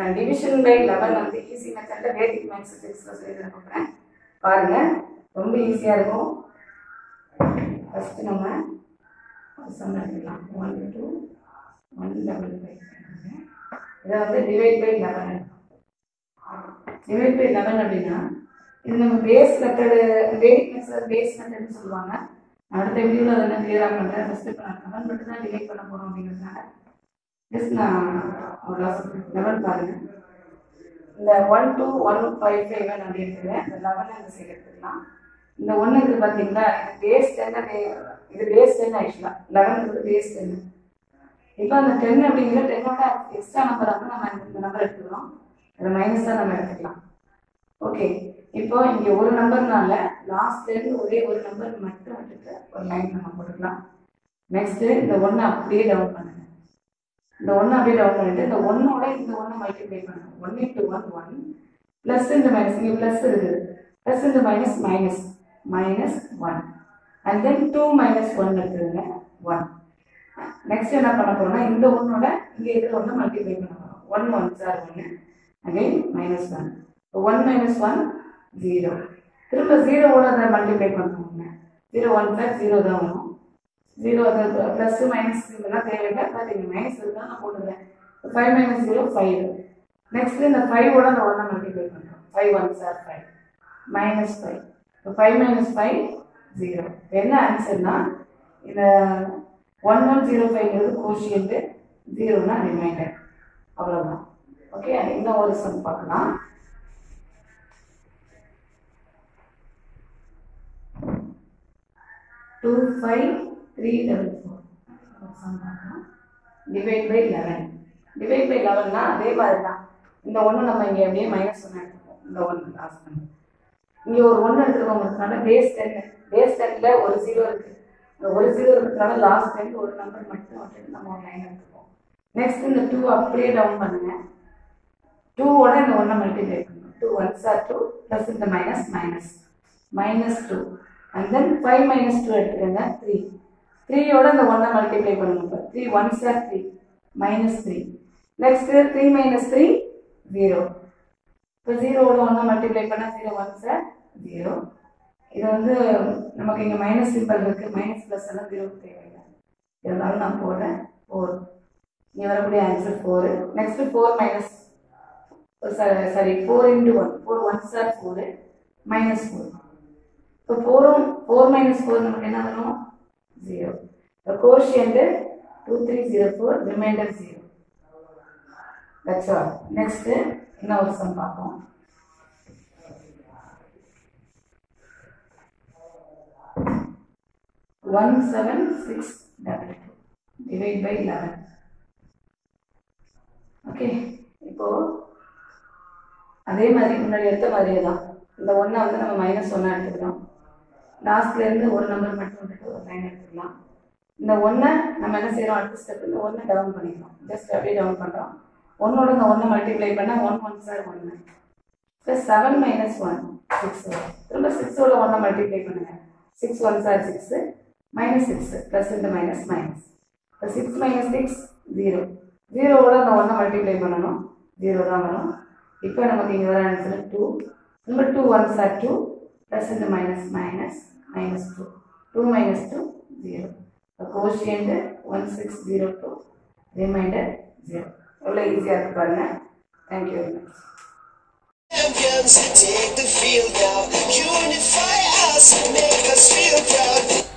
Division by eleven வந்து easy method Vedic maths ஃபிசிக்ஸில் சொல்லி தர போகிறேன் பாருங்கள் ரொம்ப ஈஸியாக இருக்கும் ஃபஸ்ட்டு நம்ம சம் எடுத்துக்கலாம் one two one double five இதை வந்து divide by eleven divide by eleven அப்படின்னா இது நம்ம base method Vedic method base மெத்தட்னு சொல்லுவாங்க நான் அடுத்த வீடியோவில் அதை நான் கிளியராக பண்ணுறேன் ஃபஸ்ட்டு இப்போ நான் லெவன் மட்டும் தான் டிவைட் பண்ண போகிறோம் அப்படிங்கிறதுனால ஜஸ்ட் நான் ஒரு லெவன் பாருங்கள் இந்த one two one five five அப்படி இருக்குது இந்த லெவன் இந்த சைடு எடுத்துக்கலாம் இந்த ஒன்று இருக்குது பார்த்தீங்களா இது பேஸ் டென்னு இது பேஸ் டென் ஆக்சுவலாக லெவன் பேஸ் டென்னு இப்போ அந்த டென் அப்படிங்கிற டென்னோட எக்ஸ்ட்ரா நம்பர் வந்து நம்ம இந்த நம்பர் எடுத்துக்கிறோம் அதை மைனஸ் தான் நம்ம எடுத்துக்கலாம் ஓகே இப்போ இங்கே ஒரு நம்பர்னால லாஸ்ட்லேருந்து ஒரே ஒரு நம்பர் மட்டும் விட்டுட்டு ஒரு லைன் நம்ம போட்டுக்கலாம் நெக்ஸ்ட்டு இந்த ஒன்றை அப்படியே டவுன் பண்ணுங்க இந்த ஒன்று அப்படியே டவுன் பண்ணிட்டு இந்த ஒன்னோட இந்த ஒன்றை மல்டிப்ளை பண்ணுங்க one into one one plus இந்த மைனஸ் இங்கே ப்ளஸ் இருக்குது ப்ளஸ் இந்த minus minus minus one and then two minus one இருக்குதுங்க ஒன் நெக்ஸ்ட் என்ன பண்ண போறோம்னா இந்த ஒன்னோட இங்கே இருக்கிற ஒன்று மல்டிப்ளை பண்ண போகிறோம் ஒன் ஒன் சார் ஒன்று again minus one one minus one zero திரும்ப ஜீரோவோட அதை மல்டிப்ளை பண்ணுவோங்க ஜீரோ ஒன் சார் ஜீரோ தான் வரும் ஜீரோ அது ப்ளஸ் மைனஸ் இதெல்லாம் தேவையில்லை பட் இங்கே மைனஸ் தான் நான் போட்டுக்கிறேன் five minus zero five next இந்த ஃபைவோட அந்த ஒன்றை மல்டிப்ளை பண்ணுறோம் ஃபைவ் ஒன் சார் ஃபைவ் மைனஸ் ஃபைவ் இப்போ ஃபைவ் மைனஸ் ஃபைவ் ஜீரோ என்ன ஆன்சர்னா இந்த ஒன் ஒன் ஜீரோ ஃபைவ்ங்கிறது கோஷியன்ட்டு ஜீரோனா ரிமைண்டர் அவ்வளோதான் ஓகே இன்னும் ஒரு சம் பார்க்கலாம் two five three double four sum பார்க்கலாம் divide by eleven divide by லெவன்னா அதே மாதிரி தான் இந்த ஒன்று நம்ம இங்கே அப்படியே மைனஸ் ஒன்று எடுத்துப்போம் இந்த ஒன்று லாஸ்ட் பண்ணி இங்கே ஒரு ஒன்று எடுத்துக்கோங்கிறதுனால பேஸ் டென் பேஸ் டென்னில் ஒரு ஜீரோ இருக்குது இந்த ஒரு ஜீரோ இருக்கிறதுனால லாஸ்ட் டென் ஒரு நம்பர் மட்டும் விட்டுட்டு நம்ம ஒரு லைன் எடுத்துப்போம் நெக்ஸ்ட் இந்த டூ அப்படியே டவுன் பண்ணுங்க டூவோட இந்த ஒன்றை மல்டிப்ளை பண்ணணும் two ones are two plus இந்த minus minus minus two and then five minus two எடுத்துக்கோங்க த்ரீ த்ரீயோட இந்த ஒன்றை மல்டிப்ளை பண்ணணும் இப்போ three ones are three minus three next three minus three zero இப்போ ஜீரோவோட ஒன்றை மல்டிப்ளை பண்ணால் ஜீரோ ஒன்ஸ் ஆர் ஜீரோ இது வந்து நமக்கு இங்கே மைனஸ் சிம்பிள் இருக்குது மைனஸ் ப்ளஸ் எல்லாம் ஜீரோக்கு தேவையில்லை இருந்தாலும் நான் போடுறேன் ஃபோர் இங்கே வரக்கூடிய answer four next four minus sorry four into one four ones are four minus four இப்போ ஃபோரும் ஃபோர் மைனஸ் ஃபோர் நமக்கு என்ன வரும் ஜீரோ இப்போ quotient two three zero four remainder zero that's all next இன்னும் ஒரு சம் பார்ப்போம் one seven six double two divide by eleven okay இப்போ அதே மாதிரி முன்னாடி எடுத்த மாதிரியே தான் இந்த ஒன்றை வந்து நம்ம மைனஸ் ஒன்னாக எடுத்துக்கலாம் லாஸ்ட்லேருந்து ஒரு நம்பர் மட்டும் விட்டுட்டு ஒரு லைன் எடுத்துக்கலாம் இந்த ஒன்றை நம்ம என்ன செய்கிறோம் அடுத்த ஸ்டெப் இந்த ஒன்றை டவுன் பண்ணிக்கிறோம் ஜஸ்ட் அப்படியே டவுன் பண்ணுறோம் ஒன்னோட இந்த ஒன்றை மல்டிப்ளை பண்ணால் ஒன் ஒன் சார் ஒன்று plus seven minus one six திரும்ப சிக்ஸோட ஒன்றை மல்டிப்ளை பண்ணுங்கள் சிக்ஸ் ஒன் சார் சிக்ஸு மைனஸ் சிக்ஸ் ப்ளஸ் இந்த மைனஸ் மைனஸ் இப்போ சிக்ஸ் மைனஸ் சிக்ஸ் ஜீரோ ஜீரோவோட அந்த ஒன்றை மல்டிப்ளை பண்ணணும் ஜீரோ தான் வரும் இப்போ நமக்கு இங்கே வர ஆன்சர் டூ திரும்ப டூ ஒன் சார் டூ ப்ளஸ் இந்த minus minus minus two two minus two zero இப்போ quotient one six zero two remainder zero எவ்வளோ ஈஸியாக இருக்கு பாருங்க thank you very much Champions, take the field now. Unify us, make us feel proud.